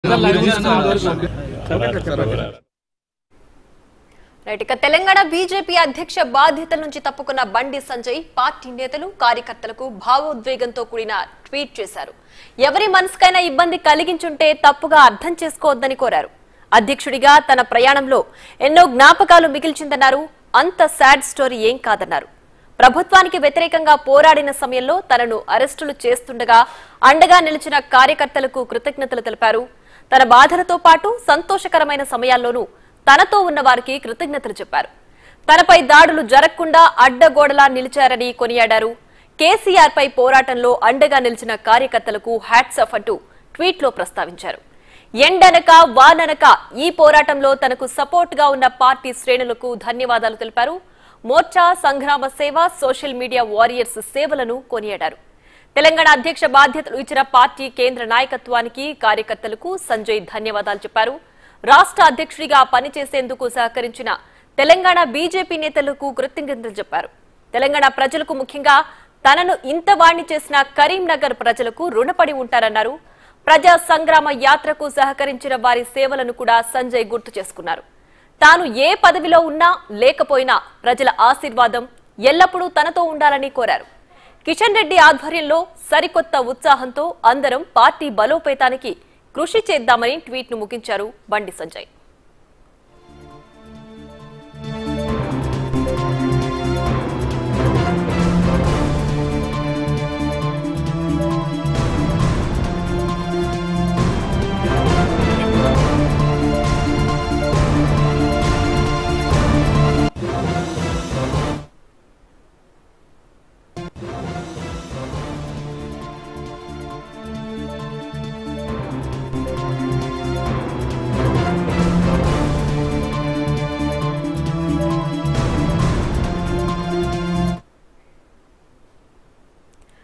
right ఇక Telangana BJP అధ్యక్ష బాధ్యతల నుంచి తప్పుకున్న బండి సంజయ్ పార్టీ నేతలు కార్యకర్తలకు భావోద్వేగంతో కూడిన ట్వీట్ చేశారు ఎవరి మనసుకైనా ఇబ్బంది కలిగించుంటే తప్పుగా అర్థం చేసుకోవద్దని కోరారు అధ్యక్షుడిగా తన ప్రయాణంలో ఎన్నో జ్ఞాపకాలు మిగిల్చిందన్నారు అంత సాడ్ స్టోరీ ఏం కాదన్నారు ప్రభుత్వానికి వ్యతిరేకంగా పోరాడిన సమయంలో తనను అరెస్టులు చేస్తుండగా అండగా నిలిచిన కార్యకర్తలకు కృతజ్ఞతలు తెలిపారు తన బాధలతో పాటు సంతోషకరమైన సమయాల్లోనూ తనతో ఉన్న వారికి కృతజ్ఞతలు చెప్పారు తనపై దాడులు జరగకుండా అడ్డగోడలా నిలిచారని కొనియాడారు కేసీఆర్ పై పోరాటంలో అండగా నిలిచిన కార్యకర్తలకు హ్యాట్స్ ఆఫ్ అంటూ ట్వీట్లో ప్రస్తావించారు ఎండనక వాననక ఈ పోరాటంలో తనకు సపోర్ట్ గా ఉన్న పార్టీ శ్రేణులకు ధన్యవాదాలు తెలిపారు మోర్చా సంగ్రామ సేవ సోషల్ మీడియా వారియర్స్ సేవలను కొనియాడారు తెలంగాణ అధ్యక్ష బాధ్యతలు ఇచ్చిన పార్టీ కేంద్ర నాయకత్వానికి కార్యకర్తలకు సంజయ్ ధన్యవాదాలు చెప్పారు రాష్ట్ర అధ్యక్షుడిగా పనిచేసేందుకు సహకరించిన తెలంగాణ బీజేపీ నేతలకు కృతజ్ఞతలు చెప్పారు తెలంగాణ ప్రజలకు ముఖ్యంగా తనను ఇంత వాణ్ణి చేసిన కరీంనగర్ ప్రజలకు రుణపడి ఉంటారన్నారు ప్రజా సంగ్రామ యాత్రకు సహకరించిన వారి సేవలను కూడా సంజయ్ గుర్తు చేసుకున్నారు తాను ఏ పదవిలో ఉన్నా లేకపోయినా ప్రజల ఆశీర్వాదం ఎల్లప్పుడూ తనతో ఉండాలని కోరారు కిషన్ రెడ్డి ఆధ్వర్యంలో సరికొత్త ఉత్సాహంతో అందరం పార్టీ బలోపేతానికి కృషి చేద్దామని ట్వీట్ను ముగించారు బండి సంజయ్